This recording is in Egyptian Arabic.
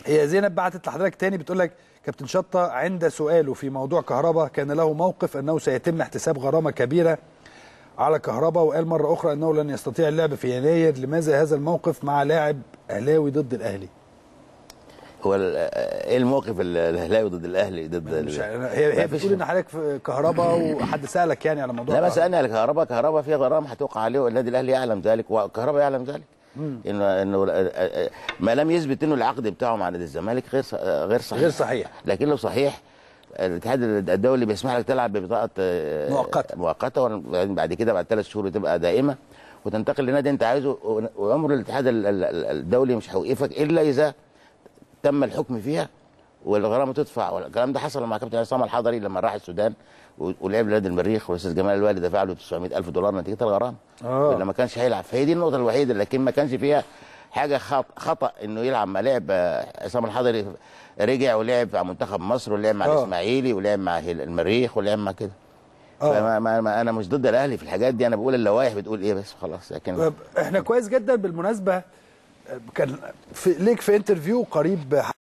هي زينب بعتت لحضرتك تاني بتقول لك كابتن شطه عند سؤاله في موضوع كهربا كان له موقف انه سيتم احتساب غرامه كبيره على كهربا وقال مره اخرى انه لن يستطيع اللعب في يناير لماذا هذا الموقف مع لاعب اهلاوي ضد الاهلي هو ال- ايه الموقف ال- الاهلاوي ضد الاهلي ضد مش ال- هي هي مفيش- بتقول ان حضرتك في كهربا وحد سالك يعني على موضوع لا بس كهربا. انا الكهرباء كهرباء فيها غرامه هتوقع عليه والنادي الاهلي يعلم ذلك وكهرباء يعلم ذلك انه انه ما لم يثبت انه العقد بتاعه مع نادي الزمالك غير ص- غير صحيح غير صحيح. لكن لو صحيح الاتحاد الدولي بيسمح لك تلعب ببطاقه آه، مؤقتة. مؤقته وبعدين بعد كده بعد ثلاث شهور تبقى دائمه وتنتقل لنادي انت عايزه و- وامر الاتحاد ال- ال- ال- الدولي مش هيوقفك الا اذا تم الحكم فيها والغرامه تدفع والكلام ده حصل مع كابتن عصام الحضري لما راح السودان و- ولعب لنادي المريخ والاستاذ جمال الوالي دفع له 900 الف دولار نتيجه الغرامه آه. ولا ما كانش هيلعب فهي دي النقطه الوحيده لكن ما كانش فيها حاجه خط- خطا انه يلعب ما لعب آه، عصام الحضري رجع ولعب مع منتخب مصر ولعب مع آه. الاسماعيلي ولعب مع هيل- المريخ ولعب مع كده آه. فما ما ما انا مش ضد الاهلي في الحاجات دي انا بقول اللوائح بتقول ايه بس خلاص لكن طب احنا كويس جدا بالمناسبه كان في ليك في انترفيو قريب